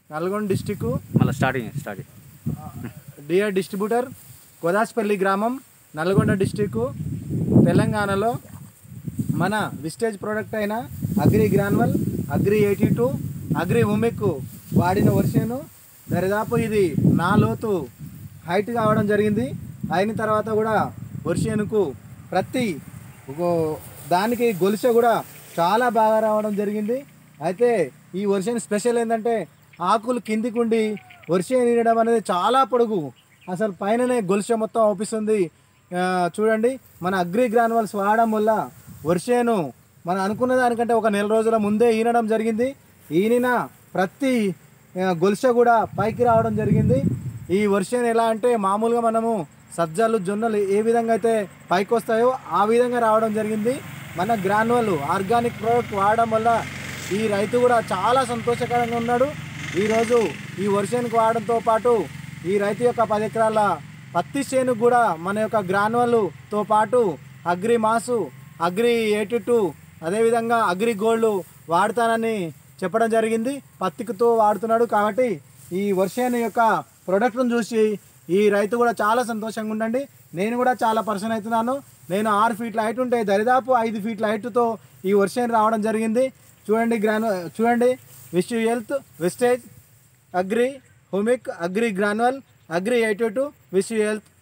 Nalgonda district మళ్ళీ starting starting dear distributor Godaspalli గ్రామం Nalgonda district తెలంగాణలో మన విస్టేజ్ ప్రోడక్ట్ అయిన agri granule agri eighty two agri humic వాడిన వర్షను దరిదాపు ఇది నా లోతు హైట్ కావడం జరిగింది అయిన తర్వాత కూడా వర్షన్కు ప్రతి ఒక దానికి గొలుసె కూడా చాలా బాగా రావడం జరిగింది అయితే ఈ వర్షన్ స్పెషల్ ఏంటంటే ఆకులు కిందికి ఉండి వర్షం నీయడం అనేది చాలా పొడుగు అసలు పైననే గొలుసె మొత్తం అవుపిస్తుంది ఆ, చూడండి మన అగ్రి గ్రానువల్స్ వాడడం వల్ల వర్షేను మనం అనుకున్న దానికంటే ఒక నెల రోజుల ముందే ఈనడం జరిగింది ఈనిన ప్రతి ఆ, గొలుసె కూడా పైకి రావడం జరిగింది ఈ వర్షం ఎలా అంటే మామూలుగా మనము సజ్జలు జొన్నలు ఏ విధంగా అయితే పైకి వస్తాయో ఆ విధంగా రావడం జరిగింది మన గ్రానువల్ ఆర్గానిక్ ప్రోడక్ట్ వాడడం వల్ల ఈ రైతు కూడా చాలా సంతోషకరంగా ఉన్నాడు ఈరోజు ఈ వర్షానికి వాడడంతో పాటు ఈ రైతు యొక్క పది ఎకరాల పత్తి చేను కూడా మన యొక్క గ్రానువల్తో పాటు అగ్రి మాసు అగ్రి ఎయిటీ టూ అదేవిధంగా అగ్రి గోల్డ్ వాడతానని చెప్పడం జరిగింది పత్తికితో వాడుతున్నాడు కాబట్టి ఈ వర్షాన్ని యొక్క ప్రొడక్ట్ను చూసి ఈ రైతు కూడా చాలా సంతోషంగా ఉండండి నేను కూడా చాలా పర్సన్ అవుతున్నాను నేను ఆరు ఫీట్ల హైట్ ఉంటే దరిదాపు ఐదు ఫీట్ల హైట్తో ఈ వర్షం రావడం జరిగింది చూడండి గ్రాను చూడండి విష్ హెల్త్ వెస్టేజ్ agri humic agri granule agri eighty two wish health